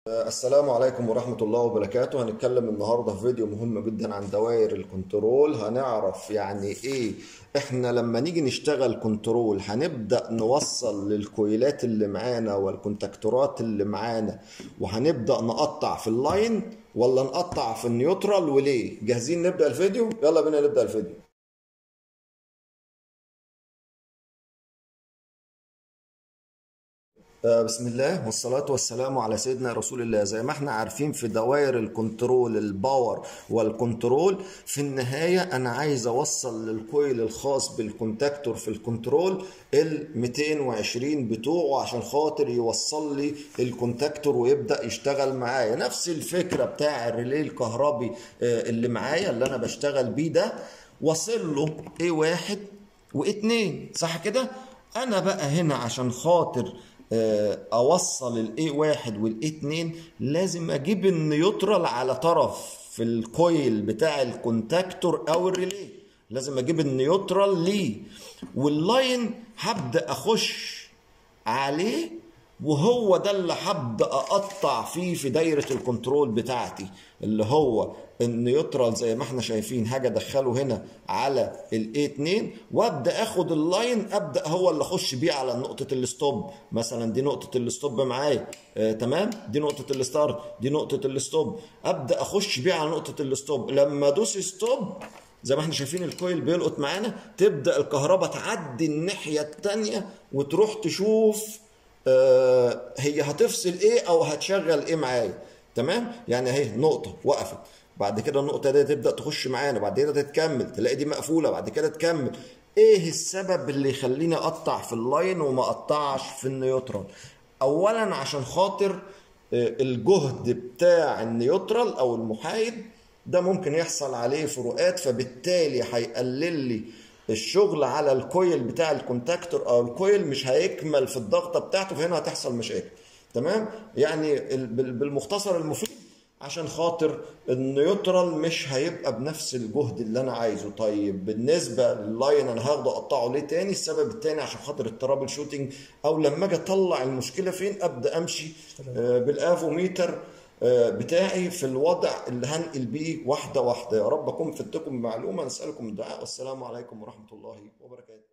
السلام عليكم ورحمة الله وبركاته هنتكلم النهاردة في فيديو مهم جدا عن دوائر الكنترول هنعرف يعني ايه احنا لما نيجي نشتغل كنترول هنبدأ نوصل للكويلات اللي معانا والكونتاكتورات اللي معانا وهنبدأ نقطع في اللاين ولا نقطع في النيوترال وليه جاهزين نبدأ الفيديو يلا بينا نبدأ الفيديو بسم الله والصلاة والسلام على سيدنا رسول الله زي ما احنا عارفين في دوائر الكنترول الباور والكنترول في النهاية انا عايز اوصل للكويل الخاص بالكونتاكتور في الكنترول ال 220 بتوعه عشان خاطر يوصل لي الكونتاكتور ويبدأ يشتغل معايا نفس الفكرة بتاع الريلي الكهربي اللي معايا اللي انا بشتغل بيه ده وصل له A1 و2 صح كده انا بقى هنا عشان خاطر اوصل الاي واحد والاي اتنين لازم اجيب النيوترال على طرف في الكويل بتاع الكونتاكتور او الريلي لازم اجيب النيوترال ليه واللاين هبدا اخش عليه وهو ده اللي هبدا اقطع فيه في دايره الكنترول بتاعتي اللي هو النيوترال زي ما احنا شايفين هاجي ادخله هنا على الاي 2 وابدا اخد اللاين ابدا هو اللي اخش بيه على نقطه الستوب مثلا دي نقطه الستوب معايا آه تمام دي نقطه الستارت دي نقطه الستوب ابدا اخش بيه على نقطه الستوب لما ادوس ستوب زي ما احنا شايفين الكويل بيلقط معانا تبدا الكهرباء تعدي الناحيه الثانيه وتروح تشوف آه هي هتفصل ايه او هتشغل ايه معايا تمام يعني اهي نقطه وقفت بعد كده النقطه دي تبدا تخش معانا بعد كده تتكمل تلاقي دي مقفوله بعد كده تكمل ايه السبب اللي يخليني اقطع في اللاين وما اقطعش في النيوترال اولا عشان خاطر الجهد بتاع النيوترال او المحايد ده ممكن يحصل عليه فروقات فبالتالي هيقلل لي الشغل على الكويل بتاع الكونتاكتور او الكويل مش هيكمل في الضغطه بتاعته فهنا هتحصل مشاكل تمام يعني بالمختصر المفيد عشان خاطر النيوترال مش هيبقى بنفس الجهد اللي انا عايزه طيب بالنسبه لللاين انا هاخده اقطعه ليه تاني السبب التاني عشان خاطر الترابل شوتنج او لما اجي اطلع المشكله فين ابدا امشي بالافوميتر بتاعي في الوضع اللي هنقل بيه واحده واحده يا رب اكون فدتكم بمعلومه نسالكم الدعاء والسلام عليكم ورحمه الله وبركاته